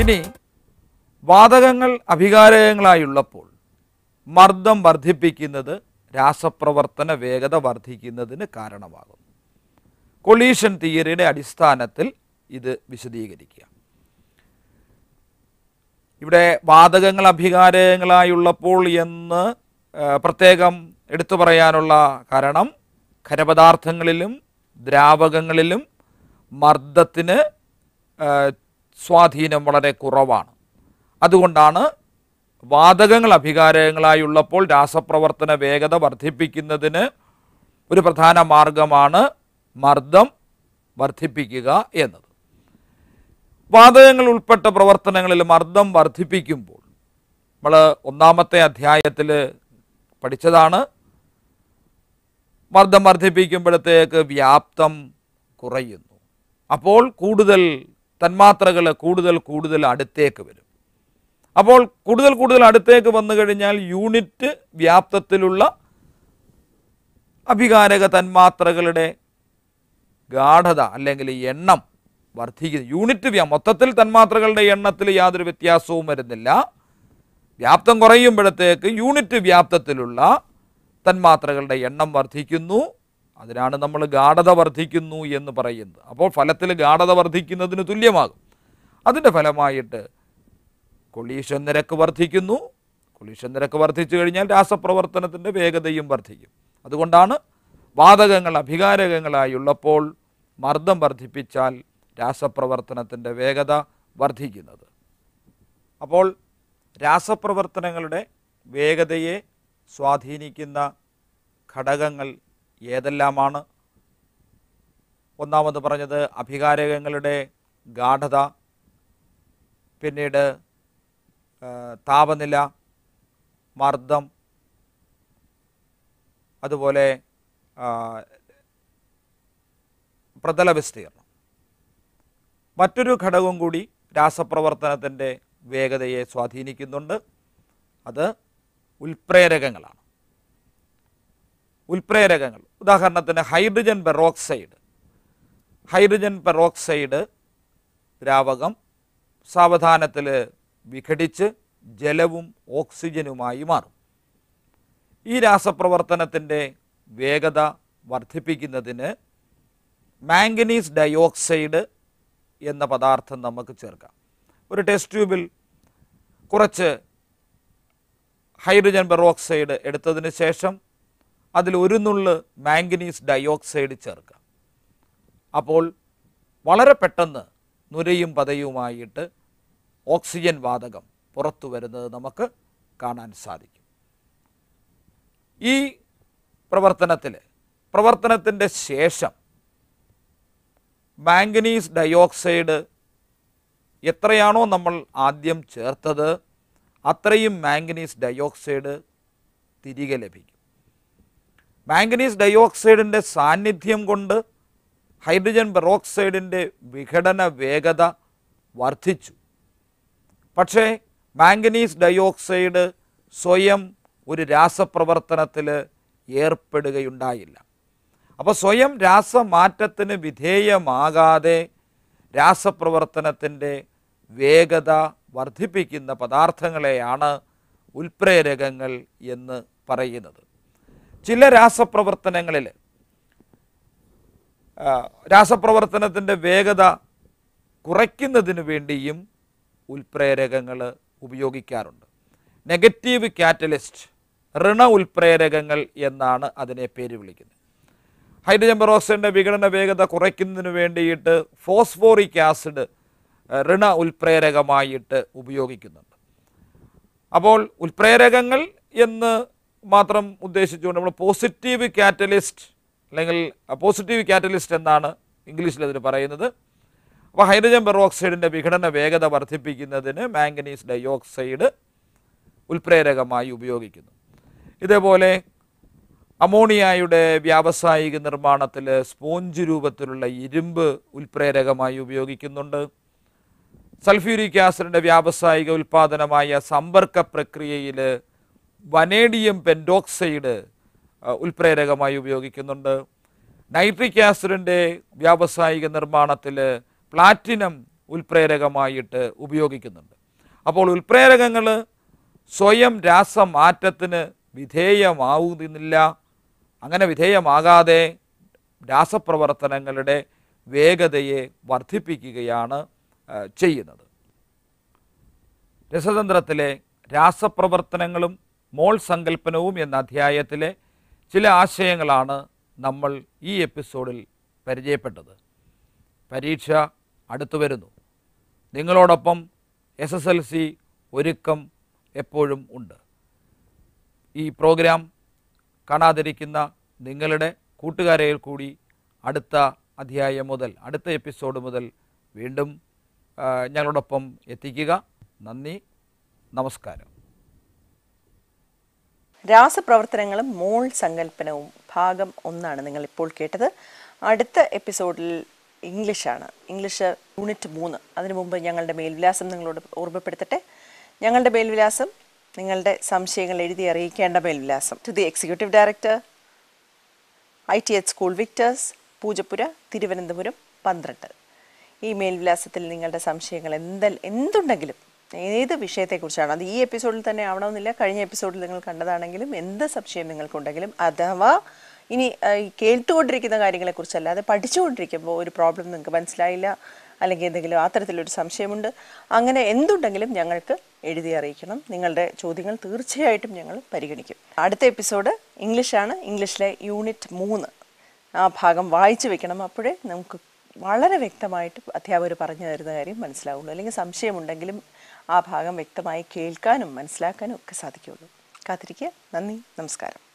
ഇനി വാതകങ്ങൾ അഭികാരകങ്ങളായുള്ളപ്പോൾ മർദ്ദം വർദ്ധിപ്പിക്കുന്നത് രാസപ്രവർത്തന വേഗത വർദ്ധിക്കുന്നതിന് കാരണമാകുന്നു കൊളീഷൻ തിയറിയുടെ അടിസ്ഥാനത്തിൽ ഇത് വിശദീകരിക്കുക ഇവിടെ വാതകങ്ങൾ അഭികാരകങ്ങളായുള്ളപ്പോൾ എന്ന് ആ, പ്രത്യേകം എടുത്തു പറയാനുള്ള കാരണം ഖരപദാർത്ഥങ്ങളിലും ദ്രാവകങ്ങളിലും മർദ്ദത്തിന് ആ, സ്വാധീനം വളരെ കുറവാണ് അതുകൊണ്ടാണ് വാതകങ്ങൾ അഭികാരകങ്ങളായുള്ളപ്പോൾ രാസപ്രവർത്തന വേഗത വർദ്ധിപ്പിക്കുന്നതിന് ഒരു പ്രധാന മാർഗമാണ് മർദ്ദം വർദ്ധിപ്പിക്കുക എന്നത് വാതകങ്ങൾ ഉൾപ്പെട്ട പ്രവർത്തനങ്ങളിൽ മർദ്ദം വർദ്ധിപ്പിക്കുമ്പോൾ നമ്മൾ ഒന്നാമത്തെ അധ്യായത്തിൽ പഠിച്ചതാണ് മർദ്ദം വർദ്ധിപ്പിക്കുമ്പോഴത്തേക്ക് വ്യാപ്തം കുറയുന്നു അപ്പോൾ കൂടുതൽ തന്മാത്രകൾ കൂടുതൽ കൂടുതൽ അടുത്തേക്ക് വരും അപ്പോൾ കൂടുതൽ കൂടുതൽ അടുത്തേക്ക് വന്നു കഴിഞ്ഞാൽ യൂണിറ്റ് വ്യാപ്തത്തിലുള്ള അഭികാരക തന്മാത്രകളുടെ ഗാഠത അല്ലെങ്കിൽ എണ്ണം വർദ്ധിക്കുന്നു യൂണിറ്റ് വ്യാ മൊത്തത്തിൽ തന്മാത്രകളുടെ എണ്ണത്തിൽ യാതൊരു വ്യത്യാസവും വരുന്നില്ല വ്യാപ്തം കുറയുമ്പോഴത്തേക്ക് യൂണിറ്റ് വ്യാപ്തത്തിലുള്ള തന്മാത്രകളുടെ എണ്ണം വർദ്ധിക്കുന്നു അതിനാണ് നമ്മൾ ഗാഠത വർദ്ധിക്കുന്നു എന്ന് പറയുന്നത് അപ്പോൾ ഫലത്തിൽ ഗാഠത വർദ്ധിക്കുന്നതിന് തുല്യമാകും അതിൻ്റെ ഫലമായിട്ട് കൊളീഷൻ നിരക്ക് വർദ്ധിക്കുന്നു കൊളീഷൻ നിരക്ക് വർദ്ധിച്ചു കഴിഞ്ഞാൽ രാസപ്രവർത്തനത്തിൻ്റെ വേഗതയും വർദ്ധിക്കും അതുകൊണ്ടാണ് വാതകങ്ങൾ അഭികാരകങ്ങളായുള്ളപ്പോൾ മർദ്ദം വർദ്ധിപ്പിച്ചാൽ രാസപ്രവർത്തനത്തിൻ്റെ വേഗത വർദ്ധിക്കുന്നത് അപ്പോൾ രാസപ്രവർത്തനങ്ങളുടെ വേഗതയെ സ്വാധീനിക്കുന്ന ഘടകങ്ങൾ ഏതെല്ലാമാണ് ഒന്നാമത് പറഞ്ഞത് അഭികാരകങ്ങളുടെ ഗാഠത പിന്നീട് ആ, താപനില മർദ്ദം അതുപോലെ ആ, പ്രതല വിസ്തീർണം മറ്റൊരു ഘടകം കൂടി രാസപ്രവർത്തനത്തിൻ്റെ വേഗതയെ സ്വാധീനിക്കുന്നുണ്ട് അത് ഉൽപ്രേരകങ്ങളാണ് ഉൽപ്രേരകങ്ങൾ ഉദാഹരണത്തിന് ഹൈഡ്രജൻ പെറോക്സൈഡ് ഹൈഡ്രജൻ പെറോക്സൈഡ് ദ്രാവകം സാവധാനത്തിൽ വിഘടിച്ച് ജലവും ഓക്സിജനുമായി മാറും ഈ രാസപ്രവർത്തനത്തിൻ്റെ വേഗത വർദ്ധിപ്പിക്കുന്നതിന് മാംഗനീസ് ഡയോക്സൈഡ് എന്ന പദാർത്ഥം നമുക്ക് ചേർക്കാം ഒരു ടെസ്റ്റ് ട്യൂബിൽ കുറച്ച് ഹൈഡ്രജൻ പെറോക്സൈഡ് എടുത്തതിന് ശേഷം അതിൽ ഒരു നുള്ള് മാംഗനീസ് ഡയോക്സൈഡ് ചേർക്കാം അപ്പോൾ വളരെ പെട്ടെന്ന് നുരയും പതയുമായിട്ട് ഓക്സിജൻ വാതകം പുറത്തു വരുന്നത് നമുക്ക് കാണാൻ സാധിക്കും ഈ പ്രവർത്തനത്തിൽ പ്രവർത്തനത്തിൻ്റെ ശേഷം മാംഗനീസ് ഡയോക്സൈഡ് എത്രയാണോ നമ്മൾ ആദ്യം ചേർത്തത് അത്രയും മാംഗനീസ് ഡയോക്സൈഡ് തിരികെ ലഭിക്കും മാംഗനീസ് ഡയോക്സൈഡിൻ്റെ സാന്നിധ്യം കൊണ്ട് ഹൈഡ്രജൻ പെറോക്സൈഡിൻ്റെ വിഘടന വേഗത വർദ്ധിച്ചു പക്ഷേ മാംഗനീസ് ഡയോക്സൈഡ് സ്വയം ഒരു രാസപ്രവർത്തനത്തിൽ ഏർപ്പെടുകയുണ്ടായില്ല അപ്പോൾ സ്വയം രാസമാറ്റത്തിന് വിധേയമാകാതെ രാസപ്രവർത്തനത്തിൻ്റെ വേഗത വർദ്ധിപ്പിക്കുന്ന പദാർത്ഥങ്ങളെയാണ് ഉൽപ്രേരകങ്ങൾ എന്ന് പറയുന്നത് ചില രാസപ്രവർത്തനങ്ങളിൽ ആ, രാസപ്രവർത്തനത്തിൻ്റെ വേഗത കുറയ്ക്കുന്നതിന് വേണ്ടിയും ഉൽപ്രേരകങ്ങൾ ഉപയോഗിക്കാറുണ്ട് നെഗറ്റീവ് കാറ്റലിസ്റ്റ് ഋണ ഉൽപ്രേരകങ്ങൾ എന്നാണ് അതിനെ പേര് വിളിക്കുന്നത് ഹൈഡ്രജൻ പെറോക്സൈഡിൻ്റെ വിഘടന വേഗത കുറയ്ക്കുന്നതിന് വേണ്ടിയിട്ട് ഫോസ്ഫോറിക് ആസിഡ് ആ, ഋണ ഉൽപ്രേരകമായിട്ട് ഉപയോഗിക്കുന്നുണ്ട് അപ്പോൾ ഉൽപ്രേരകങ്ങൾ എന്ന് മാത്രം ഉദ്ദേശിച്ചുകൊണ്ട് നമ്മൾ പോസിറ്റീവ് കാറ്റലിസ്റ്റ് അല്ലെങ്കിൽ പോസിറ്റീവ് കാറ്റലിസ്റ്റ് എന്നാണ് ഇംഗ്ലീഷിൽ അതിന് പറയുന്നത് അപ്പോൾ ഹൈഡ്രജൻ പെറോക്സൈഡിൻ്റെ വിഘടന വേഗത വർദ്ധിപ്പിക്കുന്നതിന് മാംഗനീസ് ഡയോക്സൈഡ് ഉൽപ്രേരകമായി ഉപയോഗിക്കുന്നു ഇതേപോലെ അമോണിയയുടെ വ്യാവസായിക നിർമ്മാണത്തിൽ സ്പോഞ്ച് രൂപത്തിലുള്ള ഇരുമ്പ് ഉൽപ്രേരകമായി ഉപയോഗിക്കുന്നുണ്ട് സൾഫ്യൂരിക് ആസിഡിൻ്റെ വ്യാവസായിക ഉൽപ്പാദനമായ സമ്പർക്ക പ്രക്രിയയിൽ വനേഡിയം പെൻഡോക്സൈഡ് അഹ്, ഉൽപ്രേരകമായി ഉപയോഗിക്കുന്നുണ്ട് നൈട്രിക് ആസിഡിൻ്റെ വ്യാവസായിക നിർമ്മാണത്തിൽ പ്ലാറ്റിനം ഉൽപ്രേരകമായിട്ട് ഉപയോഗിക്കുന്നുണ്ട് അപ്പോൾ ഉൽപ്രേരകങ്ങൾ സ്വയം രാസമാറ്റത്തിന് വിധേയമാവുന്നില്ല അങ്ങനെ വിധേയമാകാതെ രാസപ്രവർത്തനങ്ങളുടെ വേഗതയെ വർദ്ധിപ്പിക്കുകയാണ് ആ, ചെയ്യുന്നത് രസതന്ത്രത്തിലെ രാസപ്രവർത്തനങ്ങളും മോൾ സങ്കല്പനവും എന്ന അധ്യായത്തിലെ ചില ആശയങ്ങളാണ് നമ്മൾ ഈ എപ്പിസോഡിൽ പരിചയപ്പെട്ടത് പരീക്ഷ അടുത്തു വരുന്നു നിങ്ങളോടൊപ്പം എസ് എസ് എൽ സി ഒരുക്കം എപ്പോഴും ഉണ്ട് ഈ പ്രോഗ്രാം കാണാതിരിക്കുന്ന നിങ്ങളുടെ കൂട്ടുകാരെ കൂടി അടുത്ത അധ്യായം മുതൽ അടുത്ത എപ്പിസോഡ് മുതൽ വീണ്ടും ആ, ഞങ്ങളോടൊപ്പം എത്തിക്കുക നന്ദി നമസ്കാരം രാസപ്രവർത്തനങ്ങളും മോൾ സങ്കല്പനവും ഭാഗം ഒന്നാണ് നിങ്ങൾ ഇപ്പോൾ കേട്ടത് അടുത്ത എപ്പിസോഡിൽ ഇംഗ്ലീഷാണ് ഇംഗ്ലീഷ് യൂണിറ്റ് മൂന്ന് അതിനു മുമ്പ് ഞങ്ങളുടെ മേൽവിലാസം നിങ്ങളോട് ഓർമ്മപ്പെടുത്തട്ടെ ഞങ്ങളുടെ മേൽവിലാസം നിങ്ങളുടെ സംശയങ്ങൾ എഴുതി അറിയിക്കേണ്ട മേൽവിലാസം to the executive director I T H school Victers Poojappura Thiruvananthapuram പന്ത്രണ്ട് ഈ മേൽവിലാസത്തിൽ നിങ്ങളുടെ സംശയങ്ങൾ എന്ത എന്തുണ്ടെങ്കിലും ഏത് വിഷയത്തെക്കുറിച്ചാണ് അത് ഈ എപ്പിസോഡിൽ തന്നെ ആവണമെന്നില്ല കഴിഞ്ഞ എപ്പിസോഡിൽ നിങ്ങൾ കണ്ടതാണെങ്കിലും എന്ത് സംശയം നിങ്ങൾക്കുണ്ടെങ്കിലും അഥവാ ഇനി ആ, ഈ കേട്ടുകൊണ്ടിരിക്കുന്ന കാര്യങ്ങളെക്കുറിച്ചല്ലാതെ പഠിച്ചുകൊണ്ടിരിക്കുമ്പോൾ ഒരു പ്രോബ്ലം നിങ്ങൾക്ക് മനസ്സിലായില്ല അല്ലെങ്കിൽ എന്തെങ്കിലും അത്തരത്തിലൊരു സംശയമുണ്ട് അങ്ങനെ എന്തുണ്ടെങ്കിലും ഞങ്ങൾക്ക് എഴുതി അറിയിക്കണം നിങ്ങളുടെ ചോദ്യങ്ങൾ തീർച്ചയായിട്ടും ഞങ്ങൾ പരിഗണിക്കും അടുത്ത എപ്പിസോഡ് ഇംഗ്ലീഷാണ് ഇംഗ്ലീഷിലെ യൂണിറ്റ് മൂന്ന് ആ ഭാഗം വായിച്ചു വെക്കണം അപ്പോഴേ നമുക്ക് വളരെ വ്യക്തമായിട്ട് അധ്യാപകർ പറഞ്ഞു തരുന്ന കാര്യം മനസ്സിലാവുള്ളൂ അല്ലെങ്കിൽ സംശയമുണ്ടെങ്കിലും ആ ഭാഗം വ്യക്തമായി കേൾക്കാനും മനസ്സിലാക്കാനും ഒക്കെ സാധിക്കുകയുള്ളൂ കാത്തിരിക്കുക നന്ദി നമസ്കാരം